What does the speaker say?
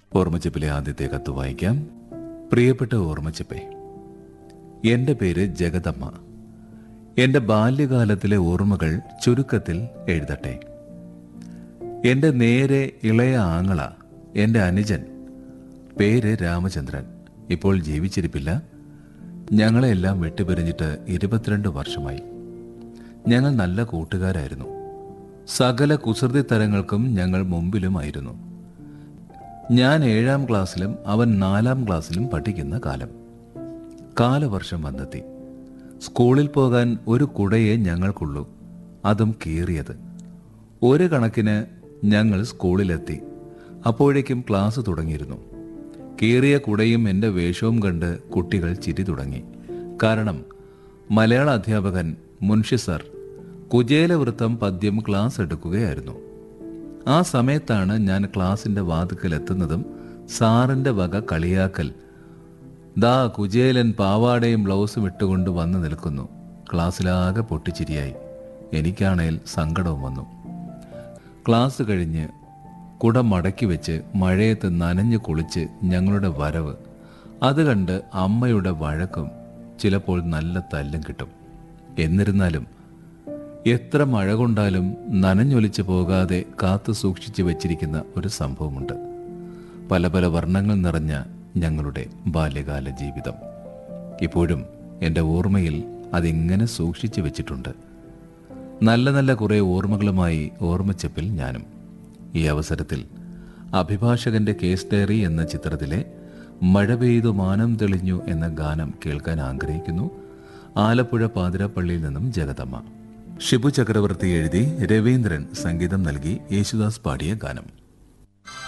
ഓർമ്മച്ചപ്പിലെ ആദ്യത്തെ കത്ത് വായിക്കാം പ്രിയപ്പെട്ട ഓർമ്മച്ചപ്പേ എൻ്റെ പേര് ജഗദമ്മ എൻ്റെ ബാല്യകാലത്തിലെ ഓർമ്മകൾ ചുരുക്കത്തിൽ എഴുതട്ടെ എൻ്റെ നേരെ ഇളയ ആങ്ങള എൻ്റെ അനുജൻ പേര് രാമചന്ദ്രൻ ഇപ്പോൾ ജീവിച്ചിരിപ്പില്ല ഞങ്ങളെല്ലാം വെട്ടിപ്പിരിഞ്ഞിട്ട് ഇരുപത്തിരണ്ട് വർഷമായി ഞങ്ങൾ നല്ല കൂട്ടുകാരായിരുന്നു സകല കുസൃതി തരങ്ങൾക്കും ഞങ്ങൾ മുമ്പിലുമായിരുന്നു ഞാൻ ഏഴാം ക്ലാസ്സിലും അവൻ നാലാം ക്ലാസ്സിലും പഠിക്കുന്ന കാലം കാലവർഷം വന്നെത്തി സ്കൂളിൽ പോകാൻ ഒരു കുടയെ ഞങ്ങൾക്കുള്ളൂ അതും കീറിയത് ഒരു കണക്കിന് ഞങ്ങൾ സ്കൂളിലെത്തി അപ്പോഴേക്കും ക്ലാസ് തുടങ്ങിയിരുന്നു കീറിയ കുടയും എൻ്റെ വേഷവും കണ്ട് കുട്ടികൾ ചിരി തുടങ്ങി കാരണം മലയാള അധ്യാപകൻ മുൻഷി സർ കുചേലവൃത്തം പദ്യം ക്ലാസ് എടുക്കുകയായിരുന്നു ആ സമയത്താണ് ഞാൻ ക്ലാസിന്റെ വാതുക്കൽ എത്തുന്നതും സാറിന്റെ വക കളിയാക്കൽ ദാ കുചേലൻ പാവാടയും ബ്ലൗസും ഇട്ടുകൊണ്ട് വന്നു നിൽക്കുന്നു ക്ലാസ്സിലാകെ പൊട്ടിച്ചിരിയായി എനിക്കാണേൽ സങ്കടവും വന്നു ക്ലാസ് കഴിഞ്ഞ് കുട മടക്കി വെച്ച് മഴയത്ത് നനഞ്ഞു കുളിച്ച് ഞങ്ങളുടെ വരവ് അത് കണ്ട് അമ്മയുടെ വഴക്കും ചിലപ്പോൾ നല്ല തല്ലും കിട്ടും എന്നിരുന്നാലും എത്ര മഴ കൊണ്ടാലും നനഞ്ഞൊലിച്ചു പോകാതെ കാത്തു സൂക്ഷിച്ചു വെച്ചിരിക്കുന്ന ഒരു സംഭവമുണ്ട് പല പല വർണ്ണങ്ങൾ നിറഞ്ഞ ഞങ്ങളുടെ ബാല്യകാല ജീവിതം ഇപ്പോഴും എൻ്റെ ഓർമ്മയിൽ അതിങ്ങനെ സൂക്ഷിച്ചു വെച്ചിട്ടുണ്ട് നല്ല നല്ല കുറേ ഓർമ്മകളുമായി ഓർമ്മച്ചപ്പിൽ ഞാനും ഈ അവസരത്തിൽ അഭിഭാഷകന്റെ കേസ് ഡയറി എന്ന ചിത്രത്തിലെ മഴ പെയ്തു മാനം തെളിഞ്ഞു എന്ന ഗാനം കേൾക്കാൻ ആഗ്രഹിക്കുന്നു ആലപ്പുഴ പാതിരാപ്പള്ളിയിൽ നിന്നും ജഗതമ്മ ഷിബു ചക്രവർത്തി എഴുതി രവീന്ദ്രൻ സംഗീതം നൽകി യേശുദാസ് പാടിയ ഗാനം